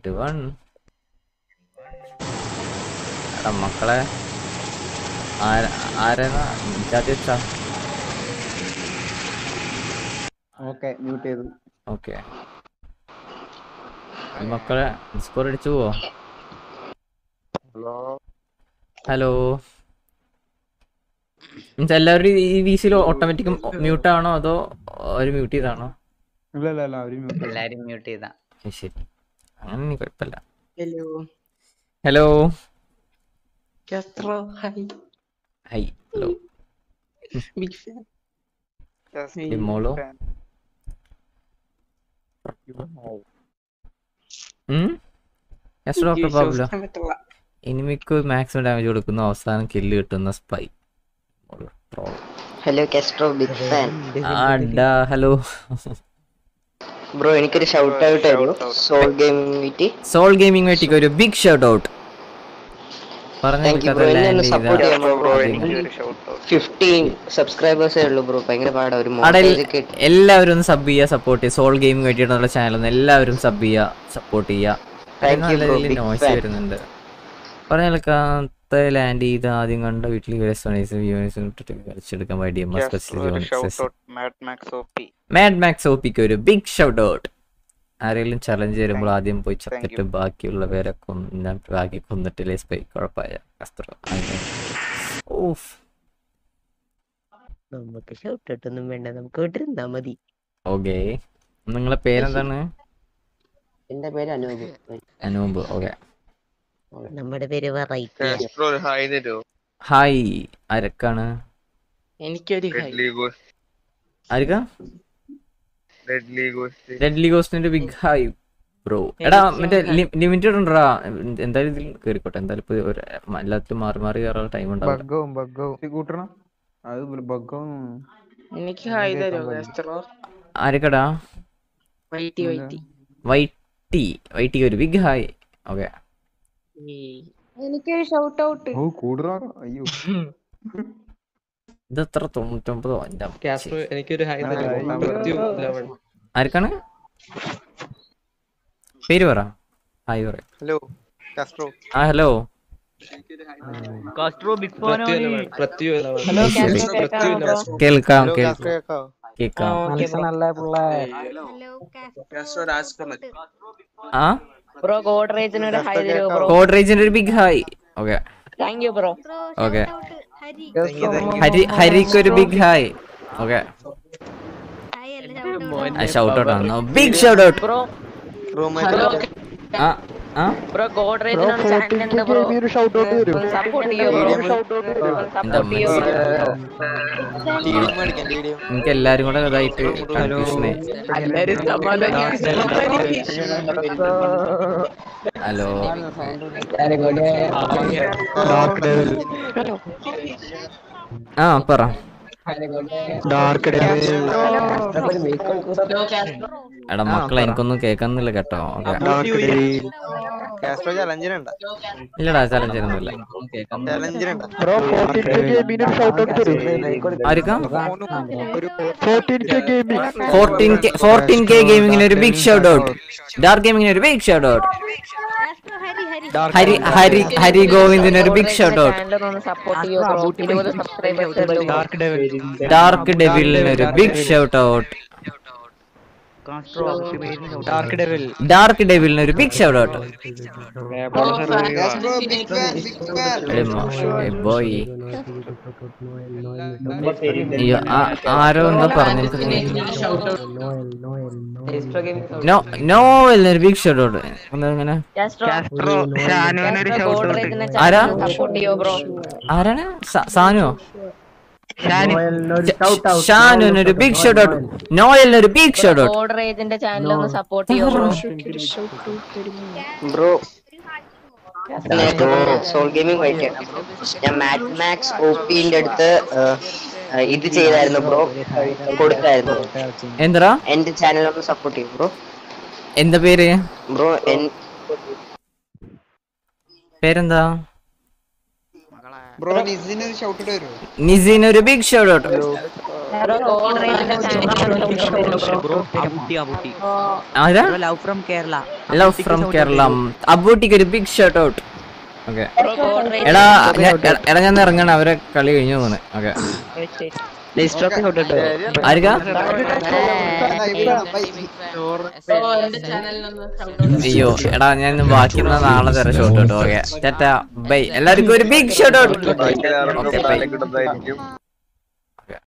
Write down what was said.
Eight one എടാ മക്കളെ ആര ആരാ ചാത്തി വെച്ചാ ഓക്കെ മ്യൂട്ട് ചെയ്തു ഓക്കെ മക്കളെ സ്കോർ അടിച്ചു പോവോ ഹലോ ഹലോ മീൻസ് എല്ലാവരും ഈ വി സിയിൽ ഓട്ടോമാറ്റിക് മ്യൂട്ട് ആണോ അതോ ഒരു മ്യൂട്ട് ചെയ്താണോ ഇല്ല ഇല്ല ഇല്ല അവര് മ്യൂട്ട് ചെയ്തു എല്ലാരും മ്യൂട്ട് ചെയ്താ ശരി, ശരി അങ്ങനെ കുഴപ്പമില്ല hello hello Castro hi hi hello big fan മോളോ ഡോക്ടർ പാബ്ലോ പറ്റില്ല എനിമിക്ക് മാക്സിമം ഡാമേജ് കൊടുക്കുന്ന അവസാനം കില്ല് കിട്ടുന്ന spy hello Castro big fan ആടാ ഹലോ ബ്രോ എനിക്കൊരു ഷൗട്ട് ഔട്ട് ആയിരുന്നു സോൾ ഗെയിമിംഗ് വീട്ടി സോൾ ഗെയിമിംഗ് വേട്ടിക്ക് ഒരു ബിഗ് ഷൗട്ട് ഔട്ട് പറഞ്ഞ Thank you, bro. എന്നെ ഒന്ന് support ചെയ്യാമോ, bro? ഫിഫ്റ്റീൻ സബ്സ്ക്രൈബേഴ്സേ ഉള്ളൂ ബ്രോ ഭയങ്കര പാടാ ഒരു montage ഒക്കെ ഇട്ട്. എല്ലാവരും ഒന്ന് സബ് ചെയ്യുക സപ്പോർട്ട് ചെയ്യുക സോൾ ഗെയിമിംഗ് വേണ്ടിയിട്ടുള്ള ചാനൽ ഒന്ന് എല്ലാവരും സബ് ചെയ്യുക സപ്പോർട്ട് Thank you, bro. ചെയ്യുക Big നോയ്സ് fan. വരുന്നുണ്ട് പറഞ്ഞ കേൾക്കാത്ത ലാൻഡ് ചെയ്ത് ആദ്യം കണ്ട വീട്ടിൽ ഇട്ടിട്ട് കളിച്ചെടുക്കാൻ വേണ്ടി Mad Max O P Mad Max ഓപ്പിക്ക് ഒരു ബിഗ് ഷൗട്ട് ഔട്ട് ആരെങ്കിലും ചലഞ്ച് വരുമ്പോൾ ആദ്യം പോയി ചത്തിട്ട് ബാക്കിയുള്ളവരെ കൊന്ന ബാക്കി കൊന്നിട്ടില്ലേ സ്പൈ കുഴപ്പമായ അസ്ത്ര ഓഫ് നമുക്ക് ഷൗട്ട് ഔട്ടൊന്നും വേണ്ട നമുക്ക് വിട്ടിരുന്നാ മതി ഓക്കെ നിങ്ങളെ പേരെന്താണ് എന്റെ പേര് അനൂപ് അനൂപ് ഓക്കെ നമ്മുടെ പേര് വെറൈറ്റി കാസ്ട്രോ ഒരു ഹായ് തരുമോ ഹായ് ആരൊക്കാണ് എനിക്കൊരു ഹായ് ഡെഡ്ലി ഗോസ്റ്റ് ആർക്കാ ഡെഡ്ലി ഗോസ്റ്റ് ഡെഡ്ലി ഗോസ്റ്റിന്റെ ബിഗ് ഹായ് ബ്രോ എടാ മറ്റേ ലിമിറ്റഡ് ഉണ്ടടാ എന്തായാലും ഇതിൽ കേറിക്കോട്ടെ എന്തായാലും ഇപ്പൊ ഒരു എല്ലാത്തിലും മാറി മാറി കയറാൻ ടൈം ഉണ്ടാവില്ല ബഗ്ഗവും ബഗ്ഗവും കൂട്ടണം അത് ബഗ്ഗവും എനിക്ക് ഹായ് തരുമോ കാസ്ട്രോ ആരൊക്കെടാ വൈറ്റി വൈറ്റി വൈറ്റി വൈറ്റിക്ക് ഒരു ബിഗ് ഹായ് ഓക്കെ എനിക്കൊരു ഷൗട്ട് ഔട്ട് ഓ കൂടുതലാ അയ്യോ ഇത് എത്ര തൊണ്ണൂറ്റൊമ്പതോ എൻ്റെ അമ്മച്ചി. കാസ്ട്രോ എനിക്കൊരു ഹായ് ഹായ്. തരുമോ മൃത്യു ലവൺ ആർക്കാണ് പേര് പറ ഹായ് പറ ഹലോ കാസ്ട്രോ ആ ഹലോ മൃത്യു ലവൺ മൃത്യു ലവൺ ഹലോ ശരി. കാസ്ട്രോ മൃത്യു കേൾക്കാമോ ലവൺ ബ്രോ കേൾക്കാം ഹലോ കേൾക്കാം കാസ്ട്രോ കേക്കാവോ കേൾക്കാം നല്ല പിള്ളേ ഹലോ കാസ്ട്രോ ആ ബ്രോ ഗോഡ്രേജിന് ഒരു ഹായ് തരുമോ ബ്രോ കോഡ്രേജിന്റെ ഒരു big hi okay thank you bro okay Hari Hari ഹരിക്ക് ഒരു ബിഗ് ഹായ് ഓക്കെ ഹായ് അല്ല ഷൗട്ട് ഔട്ട് ആണ് big shout out bro room hello ആ ആ ബ്രോ ഗോഡ്രേജിന് ഒരു ചാനൽ ഉണ്ട് ബ്രോ സപ്പോർട്ട് ചെയ്യോ ബ്രോ എൻ്റെ സപ്പോർട്ട് ചെയ്യോ അമ്മച്ചി. എനിക്ക് എല്ലാരും കൂടെ ഇതായിട്ട് കൺഫ്യൂഷനെ എല്ലാരും ഹലോ ആ പറ എടാ മക്കളെ എനിക്കൊന്നും കേൾക്കുന്നില്ല കേട്ടോ ഓക്കെ കാസ്ട്രോ ചലഞ്ചിനുണ്ട ഇല്ലടാ ചലഞ്ച് ഒന്നുമില്ല ചലഞ്ചിനുണ്ട ആർക്കാ ഫോർട്ടീൻ കെ ഫോർട്ടീൻ കെ ഗെയിമിങ്ങിന് ഒരു ബിഗ് ഷൗട്ട് ഔട്ട് ഡാർക്ക് ഗെയിമിങ്ങിന് ഒരു big shout out Hari Hari Hari ഗോവിന്ദിന് ഒരു ബിഗ് ഷൗട്ട് ഔട്ട് ചാനലൊന്ന് സപ്പോർട്ട് ചെയ്യോ ബ്രോ ഇരുപത് സബ്സ്ക്രൈബേഴ്സ് ഡാർക്ക് ഡെവിലിന് ഒരു ബിഗ് ഷൗട്ട് ഔട്ട് ഡാർക്ക് ഡെവിലിന് ഒരു ബിഗ് ഷൗട്ട് ഔട്ട് ബോയ് അയ്യോ ആ- ആരോ ഒന്ന് പറഞ്ഞു നോ നോവലിന് ഒരു ബിഗ് ഷൗട്ട് ഔട്ട് ഇങ്ങനെ ആരാ? സപ്പോർട്ട് ചെയ്യോ ബ്രോ ആരാണ് സ- സാനുവോ ഷാനുവിന് ഒരു ബിഗ് ഷൗട്ട് ഔട്ട് നോയലിന് ഒരു ബിഗ് ഷൗട്ട് ഔട്ട് ഗോഡ്രേജിന്റെ ചാനൽ ഒന്ന് സപ്പോർട്ട് ചെയ്യോ ബ്രോ ബ്രോ സോൾ ഗെയിമിംഗ് വൈറ്റിയാണ് ബ്രോ ഞാൻ മാറ്റ് മാക്സ് ഒ പിന്റെ അടുത്ത് ആ, ആ, ഇത് ചെയ്തായിരുന്നു ബ്രോ കൊടുത്തായിരുന്നു എന്താ എന്റെ ചാനൽ ഒന്ന് സപ്പോർട്ട് ചെയ്യും ബ്രോ എന്താ പേര് ബ്രോ എൻ പേരെന്താ ബ്രോ നിസിന് ഒരു ഷൗട്ട് വരുമോ നിസിന് ഒരു ബിഗ് ഷൗട്ട് ഔട്ട് ആരാ love from Kerala love from Kerala അബൂട്ടിക്ക് ഒരു ബിഗ് ഷോട്ട് ഔട്ട് ഓക്കെ എടാ ഞാൻ- എടാ എടാ ഞാൻ ഇറങ്ങണം അവരെ കളി കഴിഞ്ഞു തോന്നുന്നു ഓക്കെ ആർക്കാ അയ്യോ എടാ ഞാൻ ബാക്കിയുള്ള നാളെ തരാം ഷോട്ട് ഔട്ട് ഓക്കെ ടാറ്റ ബൈ എല്ലാവർക്കും ഒരു big shout out okay by